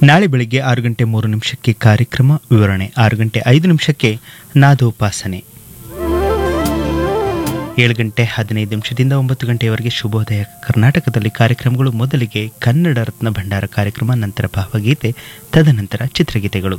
ನಾಳೆ ಬೆಳಿಗ್ಗೆ ಆರು ಗಂಟೆ ಮೂರು ನಿಮಿಷಕ್ಕೆ ಕಾರ್ಯಕ್ರಮ ವಿವರಣೆ ಆರು ಗಂಟೆ ಐದು ನಿಮಿಷಕ್ಕೆ ನಾದೋಪಾಸನೆ ಏಳು ಗಂಟೆ ಹದಿನೈದು ನಿಮಿಷದಿಂದ ಒಂಬತ್ತು ಗಂಟೆಯವರೆಗೆ ಶುಭೋದಯ ಕರ್ನಾಟಕದಲ್ಲಿ ಕಾರ್ಯಕ್ರಮಗಳು ಮೊದಲಿಗೆ ಕನ್ನಡ ರತ್ನ ಭಂಡಾರ ಕಾರ್ಯಕ್ರಮ ನಂತರ ಭಾವಗೀತೆ ತದನಂತರ ಚಿತ್ರಗೀತೆಗಳು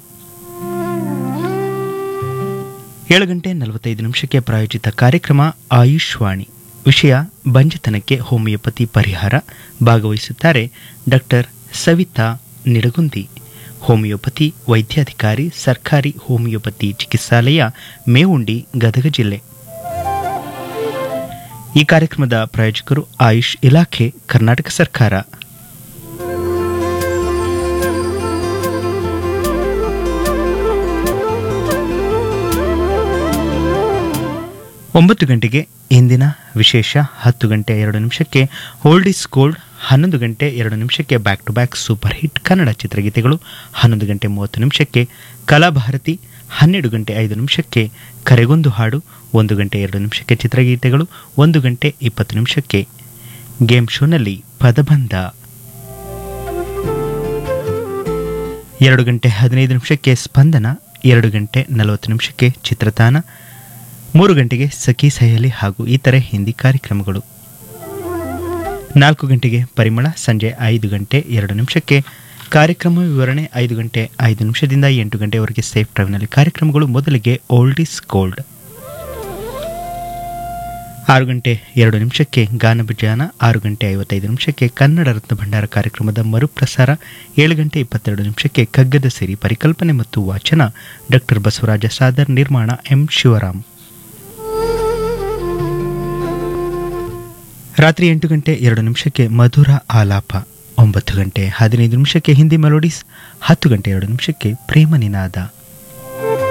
ಏಳು ಗಂಟೆ ನಲವತ್ತೈದು ನಿಮಿಷಕ್ಕೆ ಪ್ರಾಯೋಜಿತ ಕಾರ್ಯಕ್ರಮ ಆಯುಷ್ವಾಣಿ ವಿಷಯ ಬಂಜತನಕ್ಕೆ ಹೋಮಿಯೋಪತಿ ಪರಿಹಾರ ಭಾಗವಹಿಸುತ್ತಾರೆ ಡಾಕ್ಟರ್ ಸವಿತಾ ನಿಡಗುಂದಿ ಹೋಮಿಯೋಪತಿ ವೈದ್ಯಾಧಿಕಾರಿ ಸರ್ಕಾರಿ ಹೋಮಿಯೋಪತಿ ಚಿಕಿತ್ಸಾಲಯ ಮೇವುಂಡಿ ಗದಗ ಜಿಲ್ಲೆ ಈ ಕಾರ್ಯಕ್ರಮದ ಪ್ರಾಯೋಜಕರು ಆಯುಷ್ ಇಲಾಖೆ ಕರ್ನಾಟಕ ಸರ್ಕಾರ ಒಂಬತ್ತು ಗಂಟೆಗೆ ಇಂದಿನ ವಿಶೇಷ ಹತ್ತು ಗಂಟೆ ಎರಡು ನಿಮಿಷಕ್ಕೆ ಓಲ್ಡ್ ಇಸ್ ಗೋಲ್ಡ್ ಹನ್ನೊಂದು ಗಂಟೆ ಎರಡು ನಿಮಿಷಕ್ಕೆ back to back super hit Kannada ಚಿತ್ರಗೀತೆಗಳು ಹನ್ನೊಂದು ಗಂಟೆ ಮೂವತ್ತು ನಿಮಿಷಕ್ಕೆ ಕಲಾಭಾರತಿ ಹನ್ನೆರಡು ಗಂಟೆ ಐದು ನಿಮಿಷಕ್ಕೆ ಕರೆಗೊಂದು ಹಾಡು ಒಂದು ಗಂಟೆ ಎರಡು ನಿಮಿಷಕ್ಕೆ ಚಿತ್ರಗೀತೆಗಳು ಒಂದು ಗಂಟೆ ಇಪ್ಪತ್ತು ನಿಮಿಷಕ್ಕೆ ಗೇಮ್ ಶೋನಲ್ಲಿ ಪದಬಂಧ ಎರಡು ಗಂಟೆ ಹದಿನೈದು ನಿಮಿಷಕ್ಕೆ ಸ್ಪಂದನ ಎರಡು ಗಂಟೆ ನಲವತ್ತು ನಿಮಿಷಕ್ಕೆ ಚಿತ್ರತಾನ ಮೂರು ಗಂಟೆಗೆ ಸಖಿ ಸಹೇಲಿ ಹಾಗೂ ಇತರೆ ಹಿಂದಿ ಕಾರ್ಯಕ್ರಮಗಳು ನಾಲ್ಕು ಗಂಟೆಗೆ ಪರಿಮಳ ಸಂಜೆ ಐದು ಗಂಟೆ ಎರಡು ನಿಮಿಷಕ್ಕೆ ಕಾರ್ಯಕ್ರಮ ವಿವರಣೆ ಐದು ಗಂಟೆ ಐದು ನಿಮಿಷದಿಂದ ಎಂಟು ಗಂಟೆವರೆಗೆ ಸೇಫ್ ಡ್ರೈವ್ನಲ್ಲಿ ಕಾರ್ಯಕ್ರಮಗಳು ಮೊದಲಿಗೆ ಓಲ್ಡ್ ಇಸ್ ಗೋಲ್ಡ್ ಆರು ಗಂಟೆ ಎರಡು ನಿಮಿಷಕ್ಕೆ ಗಾನಬಿಜಾನ ಆರು ಗಂಟೆ ಐವತ್ತೈದು ನಿಮಿಷಕ್ಕೆ ಕನ್ನಡ ರತ್ನ ಭಂಡಾರ ಕಾರ್ಯಕ್ರಮದ ಮರುಪ್ರಸಾರ ಏಳು ಗಂಟೆ ಇಪ್ಪತ್ತೆರಡು ನಿಮಿಷಕ್ಕೆ ಕಗ್ಗದ ಸಿರಿ ಪರಿಕಲ್ಪನೆ ಮತ್ತು ವಾಚನ ಡಾಕ್ಟರ್ ಬಸವರಾಜ ಸಾದರ್ ನಿರ್ಮಾಣ ಎಂ ಶಿವರಾಮ್ ರಾತ್ರಿ ಎಂಟು ಗಂಟೆ ಎರಡು ನಿಮಿಷಕ್ಕೆ ಮಧುರ ಆಲಾಪ ಒಂಬತ್ತು ಗಂಟೆ ಹದಿನೈದು ನಿಮಿಷಕ್ಕೆ ಹಿಂದಿ ಮೆಲೋಡಿಸ್ ಹತ್ತು ಗಂಟೆ ಎರಡು ನಿಮಿಷಕ್ಕೆ ಪ್ರೇಮ ನಿನಾದ